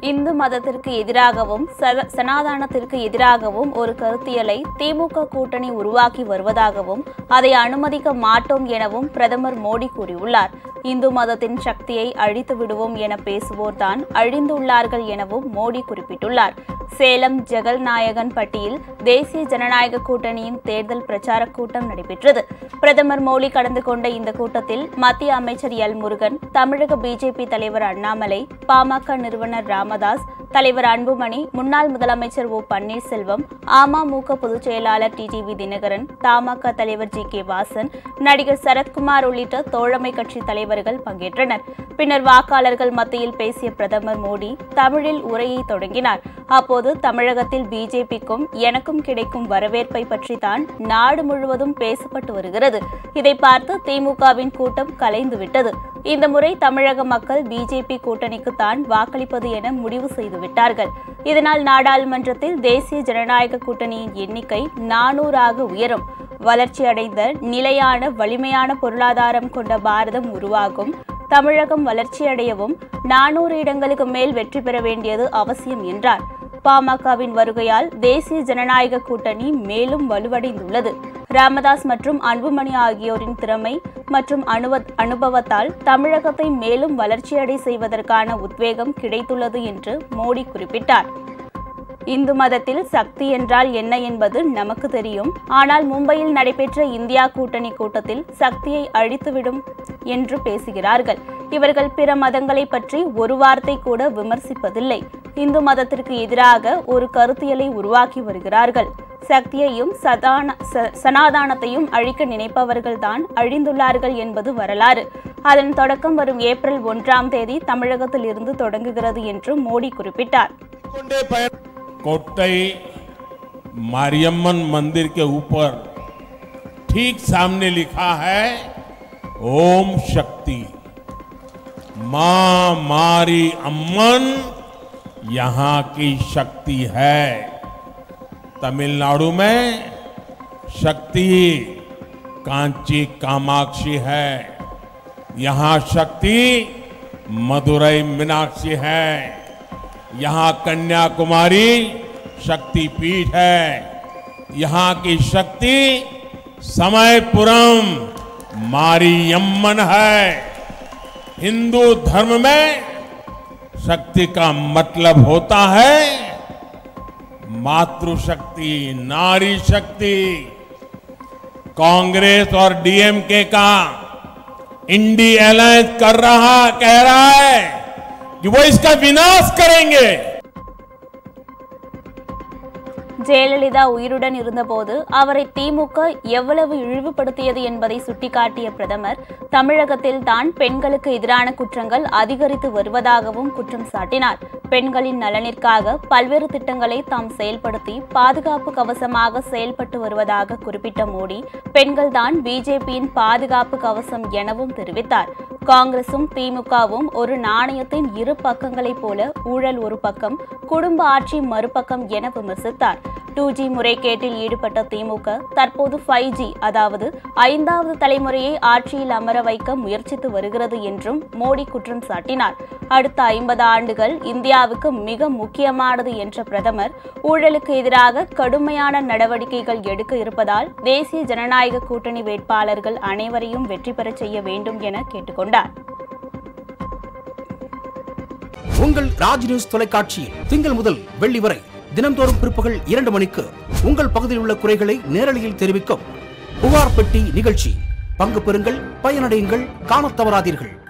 இந்து மதத்திற்கு எதிராகவும் சத- சனாதனத்திற்கு எதிராகவும் ஒரு கருத்தியலை திமுக கூட்டணி உருவாக்கி வருவதாகவும் அதை அனுமதிக்க மாட்டோம் எனவும் பிரதமர் மோடி கூறியுள்ளார் இந்து மதத்தின் சக்தியை அழித்து விடுவோம் என பேசுவோர்தான் அழிந்துள்ளார்கள் எனவும் மோடி குறிப்பிட்டுள்ளார் சேலம் ஜெகல்நாயகன் பட்டியில் தேசிய ஜனநாயக கூட்டணியின் தேர்தல் பிரச்சார கூட்டம் நடைபெற்றது பிரதமர் மோடி கலந்து கொண்ட இந்த கூட்டத்தில் மத்திய அமைச்சர் எல் முருகன் தமிழக பிஜேபி தலைவர் அண்ணாமலை பாமக நிறுவனர் ராமதாஸ் தலைவர் அன்புமணி முன்னாள் முதலமைச்சர் ஓ பன்னீர்செல்வம் அமமுக பொதுச் செயலாளர் டிடிவி தினகரன் தமாக தலைவர் ஜி கே வாசன் நடிகர் சரத்குமார் உள்ளிட்ட தோழமை கட்சி தலைவர்கள் பங்கேற்றனர் பின்னர் வாக்காளர்கள் மத்தியில் பேசிய பிரதமர் மோடி தமிழில் உரையை தொடங்கினார் அப்போது தமிழகத்தில் பிஜேபிக்கும் எனக்கும் கிடைக்கும் வரவேற்பை பற்றி தான் நாடு முழுவதும் பேசப்பட்டு வருகிறது இதை பார்த்து திமுகவின் கூட்டம் கலைந்துவிட்டது இந்த முறை தமிழக மக்கள் பிஜேபி கூட்டணிக்கு தான் வாக்களிப்பது என முடிவு செய்து விட்டார்கள் இதனால் நாடாளுமன்றத்தில் தேசிய ஜனநாயக கூட்டணியின் எண்ணிக்கை நானூறாக உயரும் வளர்ச்சியடைந்த நிலையான வலிமையான பொருளாதாரம் கொண்ட பாரதம் உருவாகும் தமிழகம் வளர்ச்சியடையவும் நானூறு இடங்களுக்கு மேல் வெற்றி பெற வேண்டியது அவசியம் என்றார் பாமகவின் வருகையால் தேசிய ஜனநாயக கூட்டணி மேலும் வலுவடைந்துள்ளது ராமதாஸ் மற்றும் அன்புமணி ஆகியோரின் திறமை மற்றும் அனுவ அனுபவத்தால் தமிழகத்தை மேலும் வளர்ச்சியடை செய்வதற்கான உத்வேகம் கிடைத்துள்ளது என்று மோடி குறிப்பிட்டார் இந்து மதத்தில் சக்தி என்றால் என்ன என்பது நமக்கு தெரியும் ஆனால் மும்பையில் நடைபெற்ற இந்தியா கூட்டணி கூட்டத்தில் சக்தியை அழித்துவிடும் என்று பேசுகிறார்கள் இவர்கள் பிற மதங்களை பற்றி ஒரு வார்த்தை கூட விமர்சிப்பதில்லை இந்து மதத்திற்கு எதிராக ஒரு கருத்தியலை உருவாக்கி வருகிறார்கள் சக்தியையும் சதான ச- சனாதானத்தையும் அழிக்க நினைப்பவர்கள்தான் அழிந்துள்ளார்கள் என்பது வரலாறு அதன் தொடக்கம் வரும் ஏப்ரல் ஒன்றாம் தேதி தமிழகத்தில் இருந்து தொடங்குகிறது என்று மோடி குறிப்பிட்டார் कोंडे पैर कोट्टई मारियम्मन मंदिर के ऊपर ठीक सामने लिखा है ओम शक्ति मां मारी अम्मन यहां की शक्ति है तमिलनाडु में शक्ति कांची कामाक्षी है यहां शक्ति मदुरई मीनाक्षी है यहां कन्याकुमारी शक्ति पीठ है यहां की शक्ति समयपुरम मारियम्मन है हिंदू धर्म में शक्ति का मतलब होता है मातृशक्ति नारी शक्ति कांग्रेस और डीएमके का इंडी अलायंस कर रहा कह रहा है कि वो इसका विनाश करेंगे ஜெயலலிதா உயிருடன் இருந்தபோது அவரை திமுக எவ்வளவு இழிவுபடுத்தியது என்பதை சுட்டிக்காட்டிய பிரதமர் தமிழகத்தில் தான் பெண்களுக்கு எதிரான குற்றங்கள் அதிகரித்து வருவதாகவும் குற்றம் சாட்டினார் பெண்களின் நலனிற்காக பல்வேறு திட்டங்களை தாம் செயல்படுத்தி பாதுகாப்பு கவசமாக செயல்பட்டு வருவதாக குறிப்பிட்ட மோடி பெண்கள் தான் பிஜேபியின் பாதுகாப்பு கவசம் எனவும் தெரிவித்தார் காங்கிரசும் திமுகவும் ஒரு நாணயத்தின் இரு பக்கங்களைப் போல ஊழல் ஒரு பக்கம் குடும்ப ஆட்சி மறுபக்கம் என விமர்சித்தார் டூ ஜி முறைகேட்டில் ஈடுபட்ட திமுக தற்போது ஃபைவ் ஜி அதாவது ஐந்தாவது தலைமுறையை ஆட்சியில் அமர வைக்க முயற்சித்து வருகிறது என்றும் மோடி குற்றம் சாட்டினார் அடுத்த ஐம்பது ஆண்டுகள் இந்தியாவுக்கு மிக முக்கியமானது என்ற பிரதமர் ஊழலுக்கு எதிராக கடுமையான நடவடிக்கைகள் எடுக்க இருப்பதால் தேசிய ஜனநாயக கூட்டணி வேட்பாளர்கள் அனைவரையும் வெற்றி பெறச் செய்ய வேண்டும் என கேட்டுக்கொண்டார் உங்கள் ராஜ் நியூஸ் தொலைக்காட்சியில் திங்கள் முதல் வெள்ளி வரை தினம்தோறும் பிற்பகல் இரண்டு மணிக்கு உங்கள் பகுதியில் உள்ள குறைகளை நேரலையில் தெரிவிக்கும் புகார் பெட்டி நிகழ்ச்சி பங்கு பெறுங்கள் பயனடையுங்கள் காணத் தவறாதீர்கள்